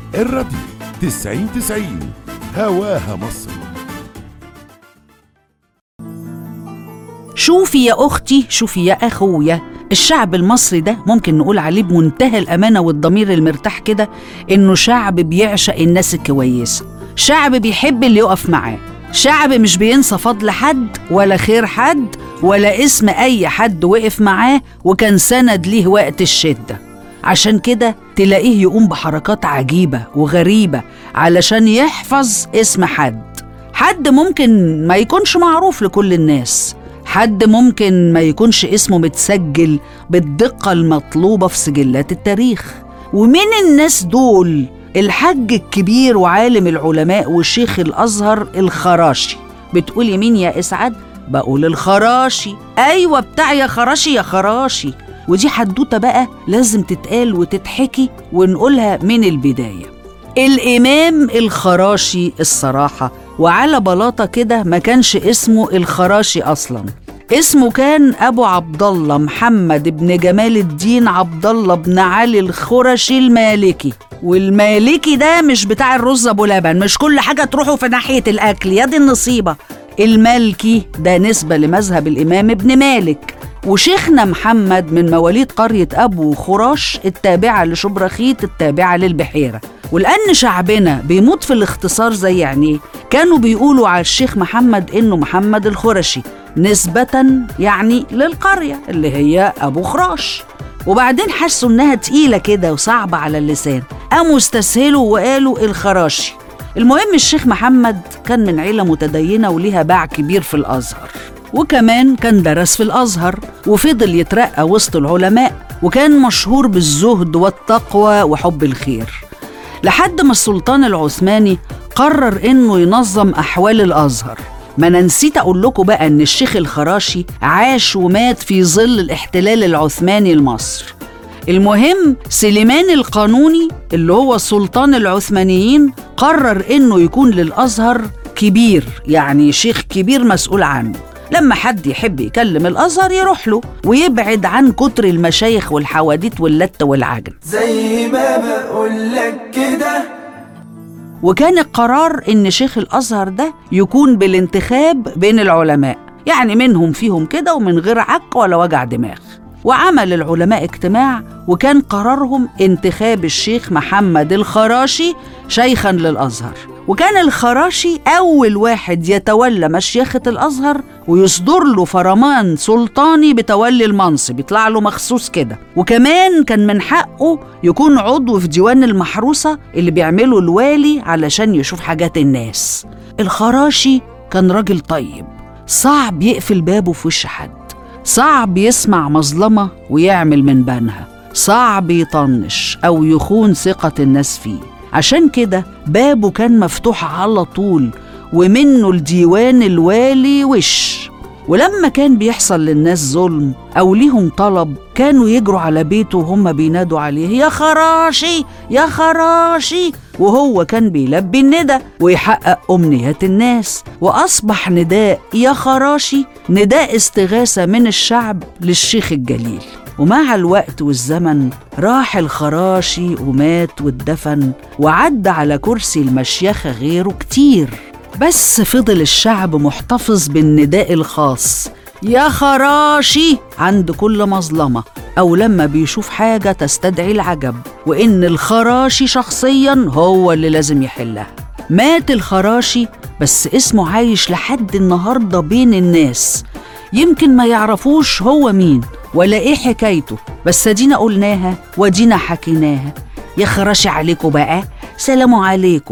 الراديو تسعين تسعين هواها مصر شوفي يا أختي شوفي يا أخويا الشعب المصري ده ممكن نقول عليه بمنتهى الأمانة والضمير المرتاح كده إنه شعب بيعشق الناس الكويسة شعب بيحب اللي يقف معاه شعب مش بينسى فضل حد ولا خير حد ولا اسم أي حد وقف معاه وكان سند ليه وقت الشدة عشان كده تلاقيه يقوم بحركات عجيبة وغريبة علشان يحفظ اسم حد حد ممكن ما يكونش معروف لكل الناس حد ممكن ما يكونش اسمه متسجل بالدقة المطلوبة في سجلات التاريخ ومن الناس دول الحج الكبير وعالم العلماء وشيخ الأزهر الخراشي بتقولي مين يا إسعاد؟ بقول الخراشي أيوة بتاع يا خراشي يا خراشي ودي حدوتة بقى لازم تتقال وتتحكي ونقولها من البداية الإمام الخراشي الصراحة وعلى بلاطة كده ما كانش اسمه الخراشي أصلا اسمه كان أبو عبد الله محمد بن جمال الدين عبد الله بن علي الخرشي المالكي والمالكي ده مش بتاع الرز أبو لبن مش كل حاجة تروحوا في ناحية الأكل يا دي النصيبة المالكي ده نسبة لمذهب الإمام ابن مالك وشيخنا محمد من مواليد قرية أبو خراش التابعة لشبرخيت التابعة للبحيرة ولأن شعبنا بيموت في الاختصار زي يعني كانوا بيقولوا على الشيخ محمد إنه محمد الخرشي نسبة يعني للقرية اللي هي أبو خراش وبعدين حسوا إنها تقيلة كده وصعبة على اللسان قاموا استسهلوا وقالوا الخراشي المهم الشيخ محمد كان من عيلة متدينة وليها باع كبير في الأزهر وكمان كان درس في الأزهر وفضل يترقى وسط العلماء وكان مشهور بالزهد والتقوى وحب الخير لحد ما السلطان العثماني قرر إنه ينظم أحوال الأزهر ما أنا نسيت أقول لكم بقى إن الشيخ الخراشي عاش ومات في ظل الاحتلال العثماني لمصر المهم سليمان القانوني اللي هو سلطان العثمانيين قرر إنه يكون للأزهر كبير يعني شيخ كبير مسؤول عنه لما حد يحب يكلم الأزهر يروح له ويبعد عن كتر المشايخ والحواديت واللت والعجن زي ما بقولك كده وكان القرار إن شيخ الأزهر ده يكون بالانتخاب بين العلماء يعني منهم فيهم كده ومن غير عك ولا وجع دماغ وعمل العلماء اجتماع وكان قرارهم انتخاب الشيخ محمد الخراشي شيخا للأزهر وكان الخراشي أول واحد يتولى مشيخة الأزهر ويصدر له فرمان سلطاني بتولي المنصب يطلع له مخصوص كده وكمان كان من حقه يكون عضو في ديوان المحروسة اللي بيعمله الوالي علشان يشوف حاجات الناس الخراشي كان راجل طيب صعب يقفل بابه في وش حد صعب يسمع مظلمة ويعمل من بانها صعب يطنش أو يخون ثقة الناس فيه عشان كده بابه كان مفتوح على طول ومنه الديوان الوالي وش ولما كان بيحصل للناس ظلم أو ليهم طلب كانوا يجروا على بيته وهم بينادوا عليه يا خراشي يا خراشي وهو كان بيلبي الندى ويحقق أمنيات الناس وأصبح نداء يا خراشي نداء استغاثة من الشعب للشيخ الجليل ومع الوقت والزمن راح الخراشي ومات واتدفن وعدى على كرسي المشيخة غيره كتير بس فضل الشعب محتفظ بالنداء الخاص يا خراشي عند كل مظلمة أو لما بيشوف حاجة تستدعي العجب وإن الخراشي شخصيا هو اللي لازم يحلها مات الخراشي بس اسمه عايش لحد النهاردة بين الناس يمكن ما يعرفوش هو مين ولا ايه حكايته بس ادينا قلناها وادينا حكيناها يا خراشي عليكم بقى سلام عليكم